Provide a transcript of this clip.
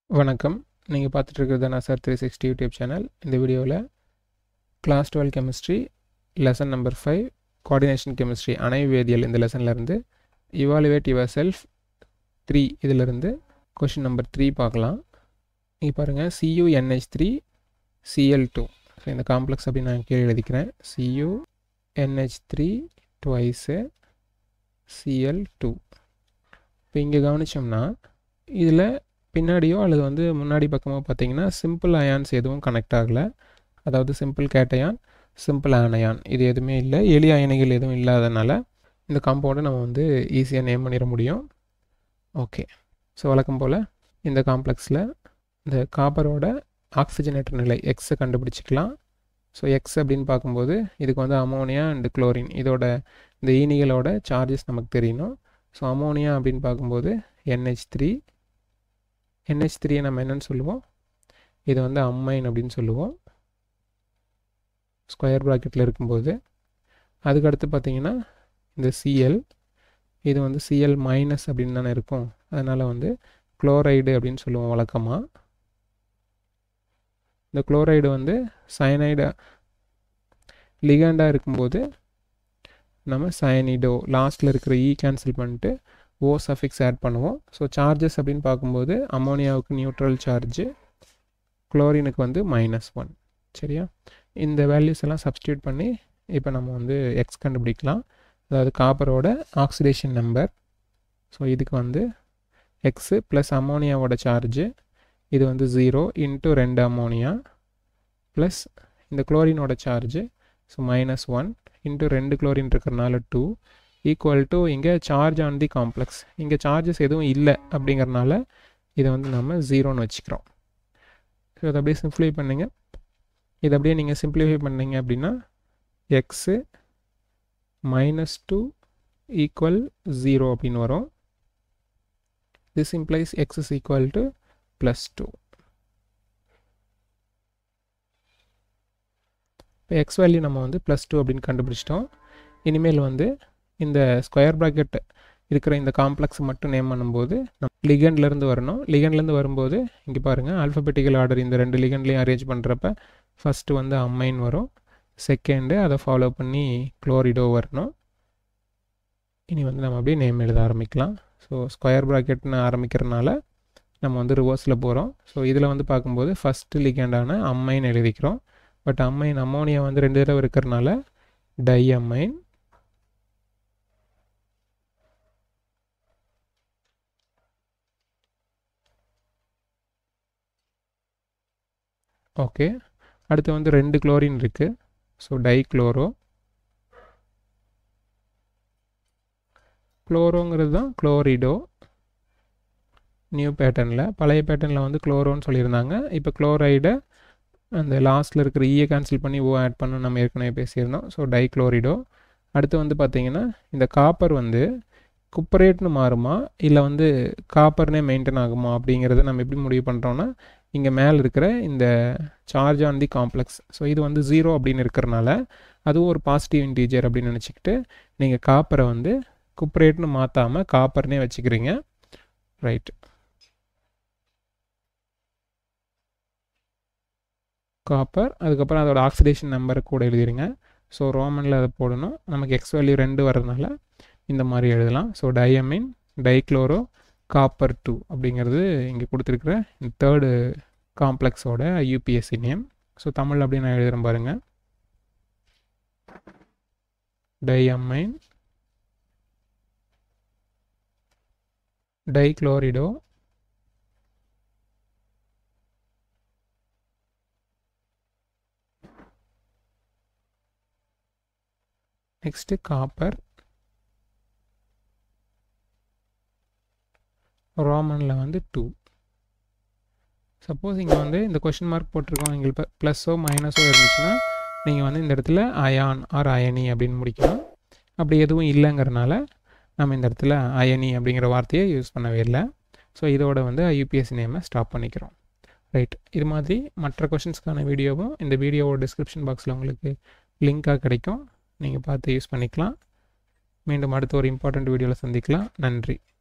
வணக்கம் நீங்கள் பார்த்துட்டு இருக்கிறது நான் sir three sixty YouTube channel இந்த வீடியோவில் class twelve chemistry lesson number five coordination chemistry அணை வேதியியல் இந்த லெசன்லேருந்து இவாலுவேட் யுவர் செல்ஃப் த்ரீ இதிலிருந்து கொஷின் நம்பர் த்ரீ பார்க்கலாம் இங்கே பாருங்கள் C U N H three C L two so இந்த காம்ப்ளெக்ஸ் அப்படின்னு நான் கீழே எழுதிக்கிறேன் C U N H three twice C L two இப்போ இங்கே கவனித்தோம்னா இதில் பின்னாடியோ அல்லது வந்து முன்னாடி பக்கமோ பார்த்தீங்கன்னா சிம்பிள் அயான்ஸ் எதுவும் கனெக்ட் ஆகலை அதாவது சிம்பிள் கேட்டயான் சிம்பிள் ஆனயான் இது எதுவுமே இல்லை எளிய அயனிகள் எதுவும் இல்லாதனால இந்த காம்பவுண்டை நம்ம வந்து ஈஸியாக நேம் பண்ணிட முடியும் ஓகே ஸோ வழக்கம் போல் இந்த காம்ப்ளெக்ஸில் இந்த காப்பரோட ஆக்சிஜனேட்டர் நிலை எக்ஸை கண்டுபிடிச்சிக்கலாம் ஸோ எக்ஸ் அப்படின்னு பார்க்கும்போது இதுக்கு வந்து அமோனியா அண்டு குளோரின் இதோட இந்த ஈனிகளோட சார்ஜஸ் நமக்கு தெரியணும் ஸோ அமோனியா அப்படின்னு பார்க்கும்போது என்ஹெச் த்ரீ என்ஹெச் த்ரீயை நம்ம என்னென்னு சொல்லுவோம் இது வந்து அம்மைன் அப்படின்னு சொல்லுவோம் ஸ்கொயர் ப்ராக்கெட்டில் இருக்கும்போது அதுக்கடுத்து பார்த்தீங்கன்னா இந்த சிஎல் இது வந்து சிஎல் மைனஸ் அப்படின்னு தானே இருக்கும் அதனால் வந்து குளோரைடு அப்படின்னு சொல்லுவோம் வழக்கமாக இந்த குளோரைடு வந்து சயனைடு லிகண்டாக இருக்கும்போது நம்ம சயனிடோ லாஸ்ட்டில் இருக்கிற இ கேன்சல் பண்ணிட்டு ஓ சஃபிக்ஸ் ஆட் பண்ணுவோம் ஸோ சார்ஜஸ் அப்படின்னு பார்க்கும்போது அமோனியாவுக்கு நியூட்ரல் சார்ஜு குளோரினுக்கு வந்து மைனஸ் ஒன் சரியா இந்த வேல்யூஸ் எல்லாம் சப்ஸ்டியூட் பண்ணி இப்போ நம்ம வந்து எக்ஸ் கண்டுபிடிக்கலாம் அதாவது காப்பரோட ஆக்சிடேஷன் நம்பர் ஸோ இதுக்கு வந்து எக்ஸு ப்ளஸ் அமோனியாவோட சார்ஜு இது வந்து ஜீரோ இன்ட்டு ரெண்டு அமோனியா ப்ளஸ் இந்த குளோரினோட charge so minus one into ரெண்டு குளோரின் இருக்கிறனால டூ ஈக்குவல் டு இங்கே சார்ஜ் ஆன் தி காம்ப்ளெக்ஸ் இங்கே சார்ஜஸ் எதுவும் இல்லை அப்படிங்கிறனால இதை வந்து நம்ம ஜீரோன்னு வச்சுக்கிறோம் ஸோ அதை அப்படியே சிம்ப்ளிஃபை பண்ணுங்க இதை அப்படியே நீங்கள் சிம்ப்ளிஃபை பண்ணீங்க அப்படின்னா X minus two equal zero அப்படின்னு வரும் this implies X is equal to plus two இப்போ எக்ஸ் வேல்யூ நம்ம வந்து ப்ளஸ் டூ அப்படின்னு கண்டுபிடிச்சிட்டோம் இனிமேல் வந்து இந்த ஸ்கொயர் ப்ராக்கெட் இருக்கிற இந்த காம்ப்ளெக்ஸ் மட்டும் நேம் பண்ணும்போது நம்ம லிகண்ட்லேருந்து வரணும் லிகண்ட்லேருந்து வரும்போது இங்கே பாருங்கள் ஆல்ஃபபெட்டிக்கல் ஆர்டர் இந்த ரெண்டு லிகண்ட்லேயும் அரேஞ்ச் பண்ணுறப்ப ஃபஸ்ட்டு வந்து அம்மைன் வரும் செகண்டு அதை ஃபாலோ பண்ணி குளோரிடோ வரணும் இனி வந்து நம்ம அப்படியே நேம் எழுத ஆரம்பிக்கலாம் ஸோ ஸ்கொயர் ப்ராக்கெட்னு ஆரம்பிக்கிறனால நம்ம வந்து ரிவர்ஸில் போகிறோம் ஸோ இதில் வந்து பார்க்கும்போது ஃபஸ்ட்டு லிகண்டான அம்மைன் எழுதிக்கிறோம் பட் அம்மைன் அமோனியா வந்து ரெண்டு தடவை இருக்கிறனால டை அம்மைன் ஓகே அடுத்து வந்து ரெண்டு குளோரின் இருக்குது ஸோ டை குளோரோ குளோரோங்கிறது தான் குளோரிடோ நியூ பேட்டர்னில் பழைய பேட்டர்னில் வந்து குளோரோன்னு சொல்லியிருந்தாங்க இப்போ குளோரைடை அந்த லாஸ்ட்டில் இருக்கிற ஈயை கேன்சல் பண்ணி ஓ ஆட் பண்ண நம்ம ஏற்கனவே பேசியிருந்தோம் ஸோ டை குளோரிடோ அடுத்து வந்து பார்த்திங்கன்னா இந்த காப்பர் வந்து குப்பரேட்னு மாறுமா இல்லை வந்து காப்பர்னே மெயின்டைன் ஆகுமா அப்படிங்கிறத நம்ம எப்படி முடிவு பண்ணுறோன்னா இங்கே மேலே இருக்கிற இந்த charge on the complex so இது வந்து ஜீரோ அப்படின்னு இருக்கிறனால அதுவும் ஒரு பாசிட்டிவ் இன்டீஜர் அப்படின்னு நினச்சிக்கிட்டு நீங்கள் காப்பரை வந்து குப்பரேட்னு மாற்றாமல் காப்பர்னே வச்சுக்கிறீங்க ரைட் காப்பர் அதுக்கப்புறம் அதோட ஆக்சிடேஷன் நம்பரை கூட எழுதிடுங்க ஸோ ரோமனில் அதை போடணும் நமக்கு எக்ஸ் வேல்யூ ரெண்டு வரதுனால இந்த மாதிரி எழுதலாம் so diamine dichloro copper two அப்படிங்கிறது இங்கே கொடுத்துருக்குற இந்த தேர்டு காம்ப்ளெக்ஸோட யூபிஎஸ்சி நேம் ஸோ தமிழ் அப்படி நான் எழுதுகிறேன் பாருங்கள் டையமைன் டைக்ளோரிடோ நெக்ஸ்ட்டு காப்பர் ரோமனில் வந்து டூ சப்போஸ் இங்கே வந்து இந்த கொஷின் மார்க் போட்டிருக்கோம் எங்களுக்கு ப்ளஸ்ஸோ மைனஸோ இருந்துச்சுன்னா நீங்கள் வந்து இந்த இடத்துல அயான் ஆர் அயனி அப்படின்னு முடிக்கலாம் அப்படி எதுவும் இல்லைங்கிறனால நம்ம இந்த இடத்துல அயனி அப்படிங்கிற வார்த்தையை யூஸ் பண்ணவே இல்லை ஸோ இதோட வந்து யூபிஎஸ்சி நேமை ஸ்டாப் பண்ணிக்கிறோம் ரைட் இது மாதிரி மற்ற கொஷின்ஸ்க்கான வீடியோவும் இந்த வீடியோவோட டிஸ்கிரிப்ஷன் பாக்ஸில் உங்களுக்கு லிங்காக கிடைக்கும் நீங்கள் பார்த்து யூஸ் பண்ணிக்கலாம் மீண்டும் அடுத்த ஒரு இம்பார்ட்டண்ட் வீடியோவில் சந்திக்கலாம் நன்றி